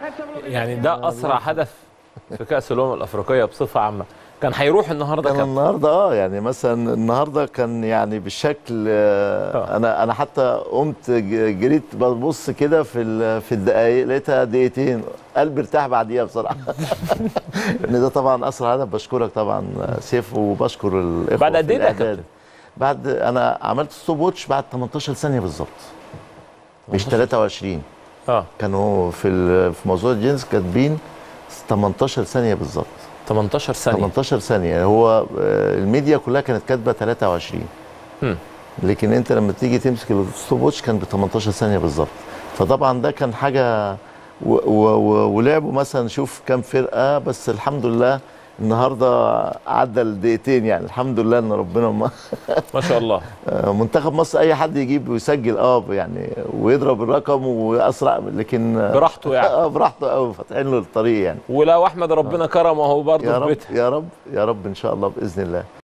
يعني ده اسرع هدف في كاس الامم الافريقيه بصفه عامه كان هيروح النهارده كان كام النهارده اه يعني مثلا النهارده كان يعني بالشكل آه انا انا حتى قمت ج- جريت ببص كده في ال- في الدقايق لقيتها دقيقتين قلبي ارتاح بعديها بصراحه ان ده طبعا اسرع هدف بشكرك طبعا سيف وبشكر الاخوه بعد قد في إيه ده يا الإعداد. كابتن؟ بعد انا عملت ستوب واتش بعد 18 ثانيه بالظبط مش 23 اه كانوا في ال- في موضوع الجينز كاتبين 18 ثانيه بالظبط 18 ثانيه 18 ثانيه هو آه، الميديا كلها كانت كاتبه 23 مم. لكن انت لما تيجي تمسك الستوب واتش كان ب 18 ثانيه بالظبط فطبعا ده كان حاجه و و و ولعبوا مثلا شوف كام فرقه بس الحمد لله النهارده عدى الدقيقتين يعني الحمد لله ان ربنا ما ما شاء الله آه، منتخب مصر اي حد يجيب ويسجل اه يعني ويضرب الرقم واسرع لكن آه، براحته يعني. اه براحته قوي فاتحين له الطريق يعني ولو احمد ربنا كرمه اهو برضه يا في رب بيتها يا رب يا رب ان شاء الله باذن الله